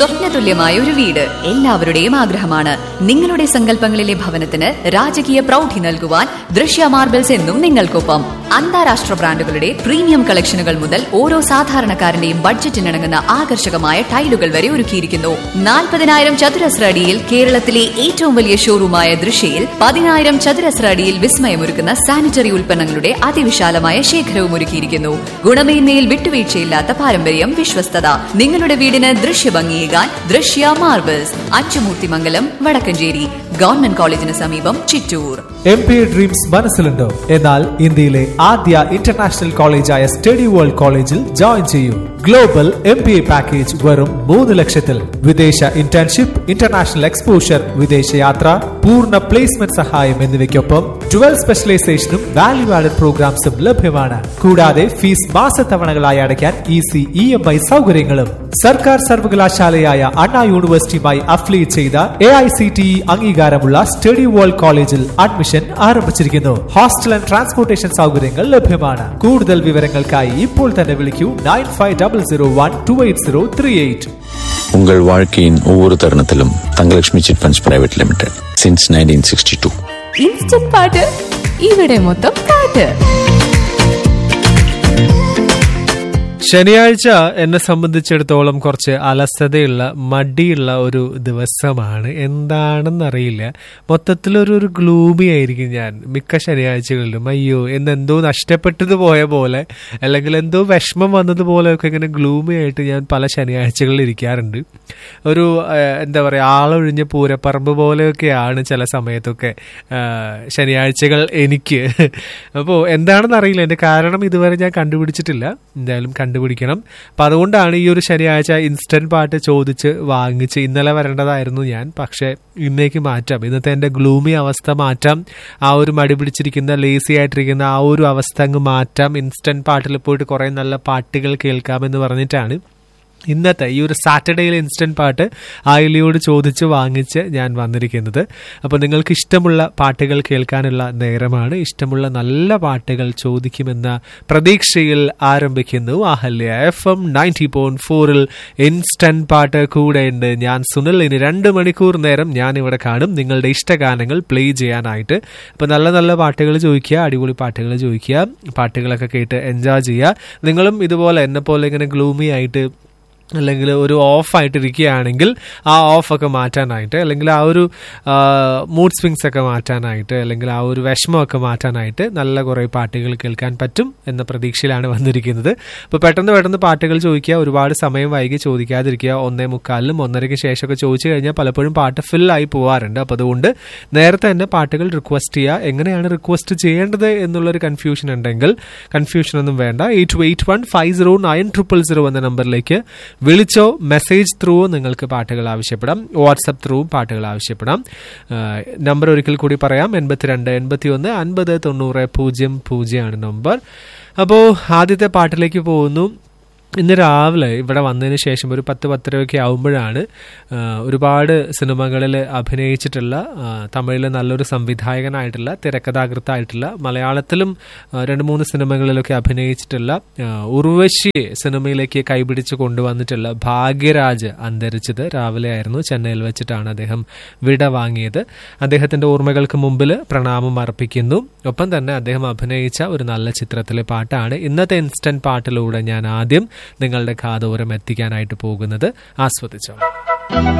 സ്വപ്നതുല്യമായ ഒരു വീട് എല്ലാവരുടെയും ആഗ്രഹമാണ് നിങ്ങളുടെ സങ്കല്പങ്ങളിലെ ഭവനത്തിന് രാജകീയ പ്രൗഢി നൽകുവാൻ ദൃശ്യ മാർബിൾസ് എന്നും നിങ്ങൾക്കൊപ്പം അന്താരാഷ്ട്ര ബ്രാൻഡുകളുടെ പ്രീമിയം കളക്ഷനുകൾ മുതൽ ഓരോ സാധാരണക്കാരന്റെയും ബഡ്ജറ്റിനിണങ്ങുന്ന ആകർഷകമായ ടൈലുകൾ വരെ ഒരുക്കിയിരിക്കുന്നു നാൽപ്പതിനായിരം ചതുരശ്ര അടിയിൽ കേരളത്തിലെ ഏറ്റവും വലിയ ഷോറൂമായ ദൃശ്യയിൽ പതിനായിരം ചതുരശ്ര അടിയിൽ വിസ്മയമൊരുക്കുന്ന സാനിറ്ററി ഉൽപ്പന്നങ്ങളുടെ അതിവിശാലമായ ശേഖരവും ഒരുക്കിയിരിക്കുന്നു ഗുണമേന്മയിൽ വിട്ടുവീഴ്ചയില്ലാത്ത പാരമ്പര്യം വിശ്വസ്തത നിങ്ങളുടെ വീടിന് ദൃശ്യഭംഗിയേകാൻ ദൃശ്യ മാർബിൾസ് അച്ചുമൂർത്തിമംഗലം വടക്കഞ്ചേരി ഗവൺമെന്റ് കോളേജിന് സമീപം ചിറ്റൂർ എം പി ഡ്രീംസ് മനസ്സിലുണ്ടോ എന്നാൽ ഇന്ത്യയിലെ ആദ്യ ഇന്റർനാഷണൽ കോളേജായ സ്റ്റഡി വേൾഡ് കോളേജിൽ ജോയിൻ ചെയ്യൂ global M P A package വെറും മൂന്ന് ലക്ഷത്തിൽ വിദേശ ഇന്റേൺഷിപ്പ് ഇന്റർനാഷണൽ എക്സ്പോഷർ വിദേശയാത്ര പൂർണ്ണ പ്ലേസ്മെന്റ് സഹായം എന്നിവയ്ക്കൊപ്പം ട്വൽവ് സ്പെഷ്യലൈസേഷനും വാല്യൂ ആഡഡ് പ്രോഗ്രാംസും ലഭ്യമാണ് കൂടാതെ ഫീസ് മാസത്തവണകളായി അടയ്ക്കാൻ ഈസി ഇ എം ഐ സൗകര്യങ്ങളും സർക്കാർ സർവകലാശാലയായ അണ്ണാ യൂണിവേഴ്സിറ്റിയുമായി അഫിലിയേറ്റ് ചെയ്ത A I C T E അംഗീകാരമുള്ള സ്റ്റഡി വേൾഡ് കോളേജിൽ അഡ്മിഷൻ ആരംഭിച്ചിരിക്കുന്നു ഹോസ്റ്റൽ ആൻഡ് ട്രാൻസ്പോർട്ടേഷൻ സൗകര്യങ്ങൾ ലഭ്യമാണ് കൂടുതൽ വിവരങ്ങൾക്കായി ഇപ്പോൾ തന്നെ വിളിക്കൂ nine five double zero one two eight zero three eight உங்கள் வாழ்க்கையின் ஒவ்வொரு தருணத்திலும் Thangalakshmi chit funds private limited since nineteen sixty two instant പാട്ട് ഇവിടെ മൊത്തം പാട്ട് ശനിയാഴ്ച എന്നെ സംബന്ധിച്ചിടത്തോളം കുറച്ച് അലസതയുള്ള മടിയുള്ള ഒരു ദിവസമാണ് എന്താണെന്നറിയില്ല മൊത്തത്തിലൊരു ഒരു ഗ്ലൂമി ആയിരിക്കും ഞാൻ മിക്ക ശനിയാഴ്ചകളിലും അയ്യോ എന്നെന്തോ നഷ്ടപ്പെട്ടത് പോയ പോലെ അല്ലെങ്കിൽ എന്തോ വിഷമം വന്നതുപോലെയൊക്കെ ഇങ്ങനെ ഗ്ലൂമി ആയിട്ട് ഞാൻ പല ശനിയാഴ്ചകളിൽ ഇരിക്കാറുണ്ട് ഒരു ആ, എന്താ പറയുക ആളൊഴിഞ്ഞ പൂരപ്പറമ്പ് പോലെയൊക്കെയാണ് ചില സമയത്തൊക്കെ ആ, ശനിയാഴ്ചകൾ എനിക്ക് അപ്പോൾ എന്താണെന്ന് അറിയില്ല എൻ്റെ കാരണം ഇതുവരെ ഞാൻ കണ്ടുപിടിച്ചിട്ടില്ല എന്തായാലും കണ്ടുപിടിക്കണം അപ്പം അതുകൊണ്ടാണ് ഈ ഒരു ശനിയാഴ്ച ഇൻസ്റ്റന്റ് പാട്ട് ചോദിച്ച് വാങ്ങിച്ച് ഇന്നലെ വരേണ്ടതായിരുന്നു ഞാൻ പക്ഷേ ഇന്നേക്ക് മാറ്റാം ഇന്നത്തെ എൻ്റെ ഗ്ലൂമി അവസ്ഥ മാറ്റാം ആ ഒരു മടി പിടിച്ചിരിക്കുന്ന ലേസി ആയിട്ടിരിക്കുന്ന ആ ഒരു അവസ്ഥ അങ്ങ് മാറ്റാം ഇൻസ്റ്റന്റ് പാട്ടിൽ പോയിട്ട് കുറേ നല്ല പാട്ടുകൾ കേൾക്കാമെന്ന് പറഞ്ഞിട്ടാണ് ഇന്നത്തെ ഈ ഒരു സാറ്റർഡേയിലെ ഇൻസ്റ്റന്റ് പാട്ട് ആയിലിയോട് ചോദിച്ച് വാങ്ങിച്ച് ഞാൻ വന്നിരിക്കുന്നത് അപ്പോൾ നിങ്ങൾക്ക് ഇഷ്ടമുള്ള പാട്ടുകൾ കേൾക്കാനുള്ള നേരമാണ് ഇഷ്ടമുള്ള നല്ല പാട്ടുകൾ ചോദിക്കുമെന്ന പ്രതീക്ഷയിൽ ആരംഭിക്കുന്നു Ahalya F M ninety point ഫോറിൽ ഇൻസ്റ്റന്റ് പാട്ട് കൂടെയുണ്ട് ഞാൻ സുനിൽ ഇനി രണ്ട് മണിക്കൂർ നേരം ഞാൻ ഇവിടെ കാണും നിങ്ങളുടെ ഇഷ്ടഗാനങ്ങൾ പ്ലേ ചെയ്യാനായിട്ട് അപ്പോൾ നല്ല നല്ല പാട്ടുകൾ ചോദിക്കുക അടിപൊളി പാട്ടുകൾ ചോദിക്കുക പാട്ടുകളൊക്കെ കേട്ട് എൻജോയ് ചെയ്യുക നിങ്ങളും ഇതുപോലെ എന്നെ പോലെ ഇങ്ങനെ ഗ്ലൂമി ആയിട്ട് അല്ലെങ്കിൽ ഒരു ഓഫായിട്ട് ഇരിക്കുകയാണെങ്കിൽ ആ ഓഫൊക്കെ മാറ്റാനായിട്ട് അല്ലെങ്കിൽ ആ ഒരു മൂഡ് സ്വിങ്സ് ഒക്കെ മാറ്റാനായിട്ട് അല്ലെങ്കിൽ ആ ഒരു വിഷമമൊക്കെ മാറ്റാനായിട്ട് നല്ല കുറേ പാട്ടുകൾ കേൾക്കാൻ പറ്റും എന്ന പ്രതീക്ഷയിലാണ് വന്നിരിക്കുന്നത് അപ്പോൾ പെട്ടെന്ന് പെട്ടെന്ന് പാട്ടുകൾ ചോദിക്കുക ഒരുപാട് സമയം വൈകി ചോദിക്കാതിരിക്കുക ഒന്നേ മുക്കാലിലും ഒന്നരയ്ക്ക് ശേഷമൊക്കെ ചോദിച്ചു കഴിഞ്ഞാൽ പലപ്പോഴും പാട്ട് ഫില്ലായി പോവാറുണ്ട് അപ്പോൾ അതുകൊണ്ട് നേരത്തെ തന്നെ പാട്ടുകൾ റിക്വസ്റ്റ് ചെയ്യുക എങ്ങനെയാണ് റിക്വസ്റ്റ് ചെയ്യേണ്ടത് എന്നുള്ളൊരു കൺഫ്യൂഷൻ ഉണ്ടെങ്കിൽ കൺഫ്യൂഷൻ ഒന്നും വേണ്ട eight eight one five zero nine triple zero എന്ന നമ്പറിലേക്ക് വിളിച്ചോ മെസ്സേജ് ത്രൂ നിങ്ങൾക്ക് പാട്ടുകൾ ആവശ്യപ്പെടാം വാട്സപ്പ് ത്രൂവും പാട്ടുകൾ ആവശ്യപ്പെടാം നമ്പർ ഒരിക്കൽ കൂടി പറയാം എൺപത്തിരണ്ട് എൺപത്തി ഒന്ന് അൻപത് തൊണ്ണൂറ് പൂജ്യം പൂജ്യമാണ് നമ്പർ അപ്പോൾ ആദ്യത്തെ പാട്ടിലേക്ക് പോകുന്നു ഇന്ന് രാവിലെ ഇവിടെ വന്നതിന് ശേഷം ഒരു പത്ത് പത്തരയൊക്കെ ആവുമ്പോഴാണ് ആ, ഒരുപാട് സിനിമകളിൽ അഭിനയിച്ചിട്ടുള്ള ആ, തമിഴിലെ നല്ലൊരു സംവിധായകനായിട്ടുള്ള തിരക്കഥാകൃത്തായിട്ടുള്ള മലയാളത്തിലും ആ, രണ്ട് മൂന്ന് സിനിമകളിലൊക്കെ അഭിനയിച്ചിട്ടുള്ള ആ, ഉർവശി സിനിമയിലേക്ക് കൈപിടിച്ച് കൊണ്ടുവന്നിട്ടുള്ള ഭാഗ്യരാജ് അന്തരിച്ചത് രാവിലെ ആയിരുന്നു ചെന്നൈയിൽ വെച്ചിട്ടാണ് അദ്ദേഹം വിട വാങ്ങിയത് അദ്ദേഹത്തിന്റെ ഓർമ്മകൾക്ക് മുമ്പിൽ പ്രണാമം അർപ്പിക്കുന്നു ഒപ്പം തന്നെ അദ്ദേഹം അഭിനയിച്ച ഒരു നല്ല ചിത്രത്തിലെ പാട്ടാണ് ഇന്നത്തെ ഇൻസ്റ്റന്റ് പാട്ടിലൂടെ ഞാൻ ആദ്യം നിങ്ങളുടെ കാതോരം എത്തിക്കാനായിട്ട് പോകുന്നത് ആസ്വദിച്ചോ